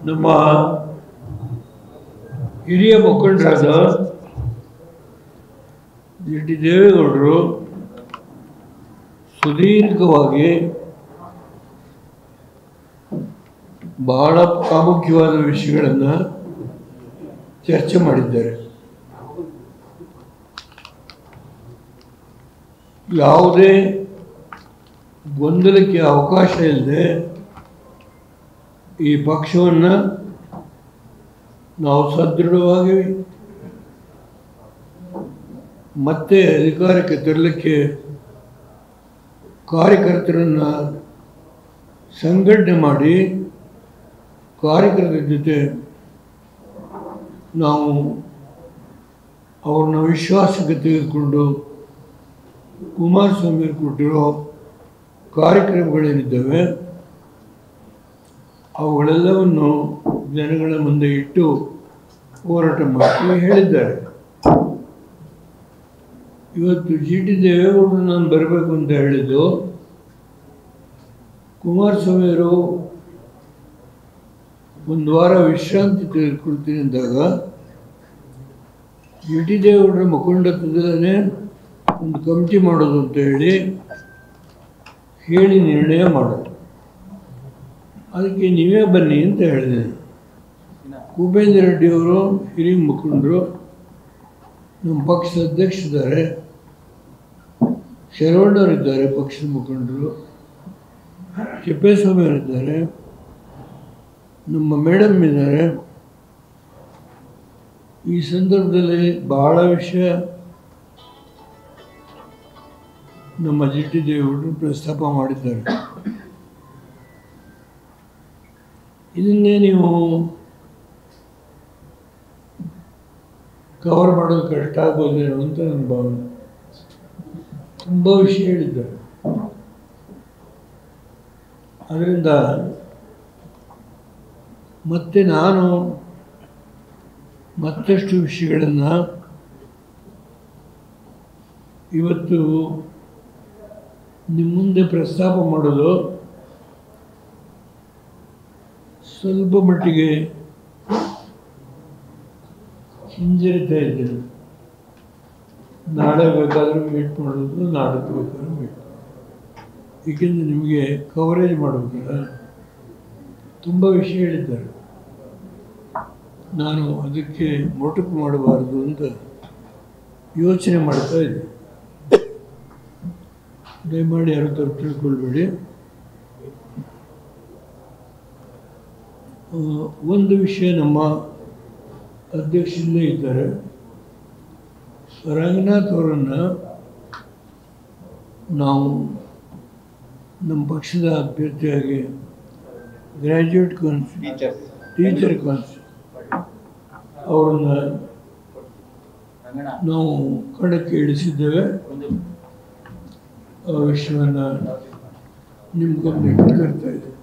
ನಮ್ಮ ಹಿರಿಯ ಮುಖಂಡರಾದ ಎಚ್ ಡಿ ದೇವೇಗೌಡರು ಸುದೀರ್ಘವಾಗಿ ಬಹಳ ಪ್ರಾಮುಖ್ಯವಾದ ವಿಷಯಗಳನ್ನು ಚರ್ಚೆ ಮಾಡಿದ್ದಾರೆ ಯಾವುದೇ ಗೊಂದಲಕ್ಕೆ ಅವಕಾಶ ಇಲ್ಲದೆ ಈ ಪಕ್ಷವನ್ನು ನಾವು ಸದೃಢವಾಗಿ ಮತ್ತೆ ಅಧಿಕಾರಕ್ಕೆ ತರಲಿಕ್ಕೆ ಕಾರ್ಯಕರ್ತರನ್ನು ಸಂಘಟನೆ ಮಾಡಿ ಕಾರ್ಯಕರ್ತರ ಜೊತೆ ನಾವು ಅವ್ರನ್ನ ವಿಶ್ವಾಸಕ್ಕೆ ತೆಗೆದುಕೊಂಡು ಕುಮಾರಸ್ವಾಮಿ ಕೊಟ್ಟಿರೋ ಕಾರ್ಯಕ್ರಮಗಳೇನಿದ್ದಾವೆ ಅವುಗಳೆಲ್ಲವನ್ನು ಜನಗಳ ಮುಂದೆ ಇಟ್ಟು ಹೋರಾಟ ಮಾಡ್ತೀವಿ ಹೇಳಿದ್ದಾರೆ ಇವತ್ತು ಜಿ ಟಿ ದೇವೇಗೌಡರು ನಾನು ಬರಬೇಕು ಅಂತ ಹೇಳಿದ್ದು ಕುಮಾರಸ್ವಾಮಿಯವರು ಒಂದು ವಾರ ವಿಶ್ರಾಂತಿ ತೆಗೆದುಕೊಳ್ತೀನಿ ಅಂದಾಗ ಜಿ ಟಿ ದೇವೇಗೌಡರ ಮುಖಂಡತ್ವದಲ್ಲೇ ಒಂದು ಕಮಿಟಿ ಮಾಡೋದು ಅಂತ ಹೇಳಿ ಹೇಳಿ ನಿರ್ಣಯ ಮಾಡೋದು ಅದಕ್ಕೆ ನೀವೇ ಬನ್ನಿ ಅಂತ ಹೇಳಿದೆ ಭೂಪೇಂದ್ರ ರೆಡ್ಡಿಯವರು ಹಿರಿಯ ಮುಖಂಡರು ನಮ್ಮ ಪಕ್ಷದ ಅಧ್ಯಕ್ಷರಿದ್ದಾರೆ ಶರವಣ್ಣವರಿದ್ದಾರೆ ಪಕ್ಷದ ಮುಖಂಡರು ತಿಪ್ಪೇಸ್ವಾಮಿಯವರಿದ್ದಾರೆ ನಮ್ಮ ಮೇಡಮ್ ಇದ್ದಾರೆ ಈ ಸಂದರ್ಭದಲ್ಲಿ ಬಹಳ ವಿಷಯ ನಮ್ಮ ಜಿ ಟಿ ದೇವೇಗೌಡರು ಪ್ರಸ್ತಾಪ ಮಾಡಿದ್ದಾರೆ ಇದನ್ನೇ ನೀವು ಕವರ್ ಮಾಡೋದು ಕಷ್ಟ ಆಗೋದೇನೋ ಅಂತ ನನ್ನ ಭಾವನೆ ತುಂಬ ವಿಷಯ ಹೇಳಿದ್ದಾರೆ ಅದರಿಂದ ಮತ್ತೆ ನಾನು ಮತ್ತಷ್ಟು ವಿಷಯಗಳನ್ನು ಇವತ್ತು ನಿಮ್ಮ ಮುಂದೆ ಪ್ರಸ್ತಾಪ ಮಾಡೋದು ಸ್ವಲ್ಪ ಮಟ್ಟಿಗೆ ಹಿಂಜರಿತಾ ಇದ್ದೇನೆ ನಾಳೆ ಬೇಕಾದರೂ ಮೀಟ್ ಮಾಡೋದು ನಾಡದ್ದು ಬೇಕಾದ್ರೂ ಮೀಟ್ ಏಕೆಂದರೆ ನಿಮಗೆ ಕವರೇಜ್ ಮಾಡಬೇಕಲ್ಲ ತುಂಬ ವಿಷಯ ಹೇಳಿದ್ದಾರೆ ನಾನು ಅದಕ್ಕೆ ಮೊಟಕು ಮಾಡಬಾರದು ಅಂತ ಯೋಚನೆ ಮಾಡ್ತಾ ಇದ್ದೆ ದಯಮಾಡಿ ಯಾರು ತಪ್ಪು ತಿಳ್ಕೊಳ್ಬೇಡಿ ಆ, ಒಂದು ವಿಷಯ ನಮ್ಮ ಅಧ್ಯಕ್ಷರಲ್ಲೇ ಇದ್ದಾರೆ ರಂಗನಾಥ್ ಅವರನ್ನು ನಾವು ನಮ್ಮ ಪಕ್ಷದ ಅಭ್ಯರ್ಥಿಯಾಗಿ graduate cons teachers teacher cons ಅವರನ್ನು ರಂಗಣ ನಾವು ಕಣಕ್ಕೆ ಇಳಿಸಿದ್ದೇವೆ ಒಂದು ಆ ವಿಷಯವನ್ನು ನಿಮ್ಮ ಗಮನಕ್ಕೆ ತರ್ತಾ ಇದ್ದೇವೆ